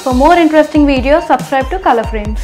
For more interesting videos, subscribe to Color Frames.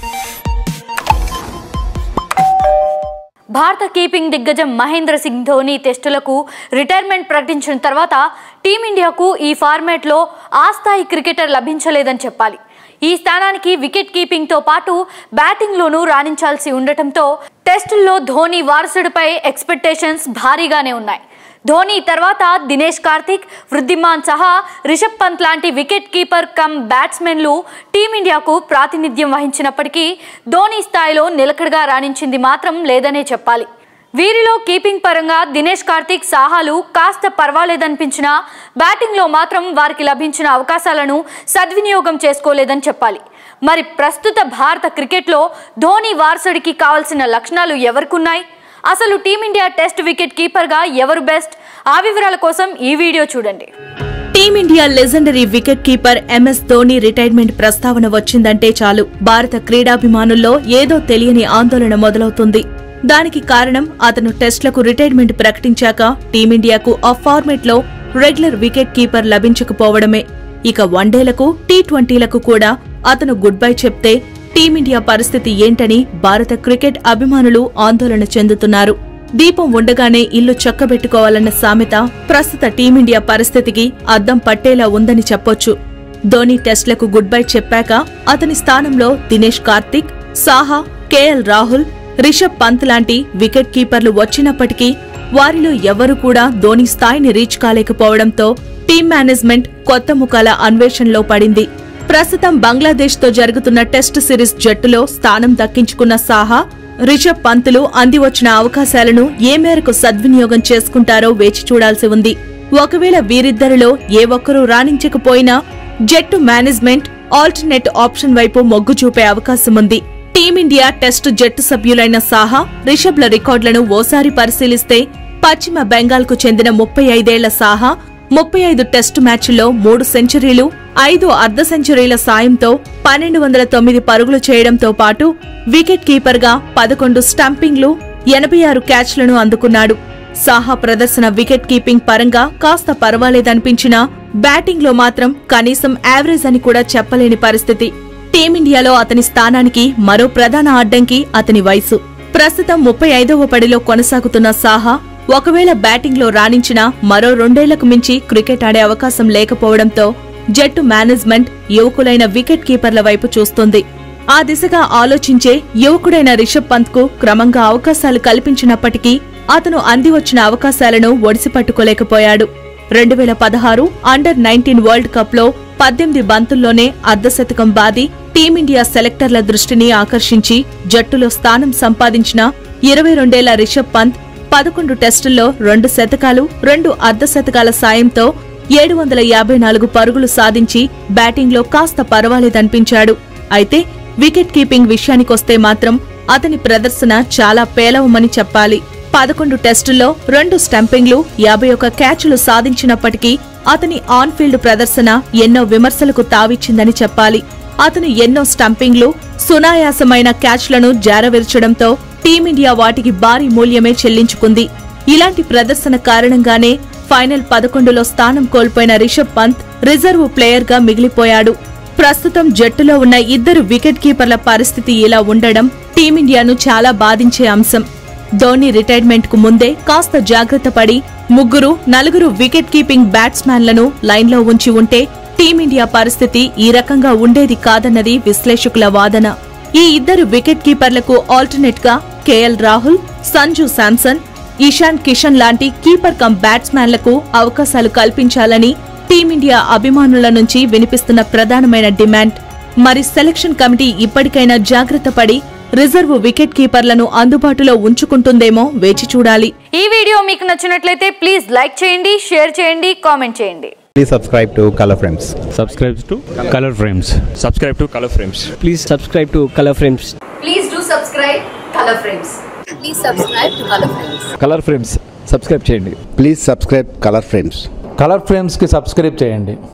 భారత keeping దిగ్గజం మహేంద్ర సింగ్ ధోని టెస్టులకు రిటైర్మెంట్ ప్రకటించిన తర్వాత టీమిండియాకు ఈ ఫార్మాట్లో ఆ స్థాయి క్రికెటర్ లభించలేదని చెప్పాలి ఈ స్థానానికి వికెట్ కీపింగ్తో పాటు బ్యాటింగ్లోనూ రాణించాల్సి ఉండటంతో టెస్టుల్లో ధోని వారసుడిపై ఎక్స్పెక్టేషన్స్ భారీగానే ఉన్నాయి ధోని తర్వాత దినేష్ కార్తిక్ వృద్ధిమాన్ సహా రిషబ్ పంత్ లాంటి వికెట్ కీపర్ కమ్ బ్యాట్స్మెన్లు టీమిండియాకు ప్రాతినిధ్యం వహించినప్పటికీ ధోని స్థాయిలో నిలకడగా రాణించింది మాత్రం లేదనే చెప్పాలి వీరిలో కీపింగ్ పరంగా దినేష్ కార్తిక్ సాహాలు కాస్త పర్వాలేదనిపించినా బ్యాటింగ్లో మాత్రం వారికి లభించిన అవకాశాలను సద్వినియోగం చేసుకోలేదని చెప్పాలి మరి ప్రస్తుత భారత క్రికెట్లో ధోని వారసుడికి కావాల్సిన లక్షణాలు ఎవరికున్నాయి అసలు టీమిండియా టెస్ట్ వికెట్ కీపర్గా ఎవరు బెస్ట్ ఆ వివరాల కోసం ఈ వీడియో చూడండి team India legendary wicket keeper MS Dhoni retirement ప్రస్తావన వచ్చిందంటే చాలు భారత క్రీడాభిమానుల్లో ఏదో తెలియని ఆందోళన మొదలవుతుంది దానికి కారణం అతను టెస్ట్లకు రిటైర్మెంట్ ప్రకటించాక టీమిండియాకు ఆ ఫార్మెట్లో రెగ్యులర్ వికెట్ కీపర్ లభించకపోవడమే ఇక వన్డేలకు టీ ట్వంటీలకు కూడా అతను గుడ్ బై చెప్తే టీమిండియా పరిస్థితి ఏంటని భారత క్రికెట్ అభిమానులు ఆందోళన చెందుతున్నారు దీపం ఉండగానే ఇల్లు చక్కబెట్టుకోవాలన్న సామెత ప్రస్తుత టీమిండియా పరిస్థితికి అద్దం పట్టేలా ఉందని చెప్పొచ్చు ధోని టెస్ట్లకు గుడ్ బై చెప్పాక అతని స్థానంలో దినేష్ కార్తిక్ సాహా కేఎల్ రాహుల్ రిషబ్ పంత్ లాంటి వికెట్ కీపర్లు వచ్చినప్పటికీ వారిలో ఎవరు కూడా ధోని స్థాయిని రీచ్ కాలేకపోవడంతో టీం మేనేజ్మెంట్ కొత్త ముఖాల అన్వేషణలో పడింది ప్రస్తుతం బంగ్లాదేశ్ తో జరుగుతున్న టెస్ట్ సిరీస్ జట్టులో స్థానం దక్కించుకున్న సాహా రిషబ్ పంతులు అందివచ్చిన అవకాశాలను ఏ మేరకు సద్వినియోగం చేసుకుంటారో వేచి చూడాల్సి ఉంది ఒకవేళ వీరిద్దరిలో ఏ ఒక్కరూ రాణించకపోయినా జట్టు మేనేజ్మెంట్ ఆల్టర్నేట్ ఆప్షన్ వైపు మొగ్గు చూపే అవకాశం ఉంది టీమిండియా టెస్ట్ జట్టు సభ్యులైన సాహా రిషబ్ల రికార్డులను ఓసారి పరిశీలిస్తే పశ్చిమ బెంగాల్కు చెందిన ముప్పై ఐదేళ్ల సాహా ముప్పై ఐదు టెస్టు మ్యాచ్ల్లో మూడు సెంచరీలు ఐదు అర్ధ సెంచరీల సాయంతో పన్నెండు వందల తొమ్మిది పరుగులు చేయడంతో పాటు వికెట్ కీపర్గా పదకొండు స్టంపింగ్లు ఎనభై ఆరు క్యాచ్లను అందుకున్నాడు సాహా ప్రదర్శన వికెట్ కీపింగ్ పరంగా కాస్త పర్వాలేదనిపించినా బ్యాటింగ్లో మాత్రం కనీసం యావరేజ్ అని కూడా చెప్పలేని పరిస్థితి టీమిండియాలో అతని స్థానానికి మరో ప్రధాన అడ్డంకి అతని వయసు ప్రస్తుతం ముప్పై ఐదవ పడిలో కొనసాగుతున్న సాహా ఒకవేళ బ్యాటింగ్లో రాణించినా మరో రెండేళ్లకు మించి క్రికెట్ ఆడే అవకాశం లేకపోవడంతో జట్టు మేనేజ్మెంట్ యువకులైన వికెట్ కీపర్ల వైపు చూస్తుంది ఆ దిశగా ఆలోచించే యువకుడైన రిషబ్ పంత్ కు క్రమంగా అవకాశాలు కల్పించినప్పటికీ అతను అంది వచ్చిన అవకాశాలను ఒడిసిపట్టుకోలేకపోయాడు రెండు వేల పదహారు అండర్ నైన్టీన్ వరల్డ్ కప్ లో పద్దెనిమిది బంతుల్లోనే అర్ధశతకం బాది టీమిండియా సెలెక్టర్ల దృష్టిని ఆకర్షించి జట్టులో స్థానం సంపాదించిన ఇరవై రెండేళ్ల రిషబ్ పంత్ పదకొండు టెస్టుల్లో రెండు శతకాలు రెండు అర్ధ శతకాల సాయంతో ఏడు వందల యాభై నాలుగు పరుగులు సాధించి బ్యాటింగ్లో కాస్త పర్వాలేదనిపించాడు అయితే వికెట్ కీపింగ్ విషయానికొస్తే మాత్రం అతని ప్రదర్శన చాలా పేలవమని చెప్పాలి పదకొండు టెస్టుల్లో రెండు స్టంపింగ్లు యాభై ఒక్క క్యాచ్లు సాధించినప్పటికీ అతని ఆన్ ఫీల్డ్ ప్రదర్శన ఎన్నో విమర్శలకు తావిచ్చిందని చెప్పాలి అతను ఎన్నో స్టంపింగ్లు సునాయాసమైన క్యాచ్లను జారవిర్చడంతో టీమిండియా వాటికి భారీ మూల్యమే చెల్లించుకుంది ఇలాంటి ప్రదర్శన కారణంగానే ఫైనల్ పదకొండులో స్థానం కోల్పోయిన రిషబ్ పంత్ రిజర్వ్ ప్లేయర్గా మిగిలిపోయాడు ప్రస్తుతం జట్టులో ఉన్న ఇద్దరు వికెట్ కీపర్ల పరిస్థితి ఇలా ఉండడం టీమిండియాను చాలా బాధించే అంశం ధోని రిటైర్మెంట్ కు ముందే కాస్త జాగ్రత్త పడి ముగ్గురు నలుగురు వికెట్ కీపింగ్ బ్యాట్స్మెన్లను లైన్లో ఉంచి ఉంటే టీమిండియా పరిస్థితి ఈ రకంగా ఉండేది కాదన్నది విశ్లేషకుల వాదన ఈ ఇద్దరు వికెట్ కీపర్లకు ఆల్టర్నేట్ గా కేఎల్ రాహుల్ సంజు శాంసన్ ఇషాన్ కిషన్ లాంటి కీపర్ కమ్ బ్యాట్స్మెన్లకు అవకాశాలు కల్పించాలని టీమిండియా అభిమానుల నుంచి వినిపిస్తున్న ప్రధానమైన డిమాండ్ మరి సెలక్షన్ కమిటీ ఇప్పటికైనా జాగ్రత్త పడి రిజర్వ్ వికెట్ కీపర్లను అందుబాటులో ఉంచుకుంటుందేమో వేచి చూడాలి ఈ వీడియో మీకు నచ్చినట్లయితే ప్లీజ్ లైక్ చేయండి షేర్ చేయండి కామెంట్ చేయండి Please subscribe to Color Frames. subscribe to color frames subscribe to color frames please subscribe to color frames please do subscribe Color Frames Please subscribe to Color Frames. Color Frames subscribe చేయండి please subscribe Color Frames Color ఫ్రేమ్స్కి subscribe చేయండి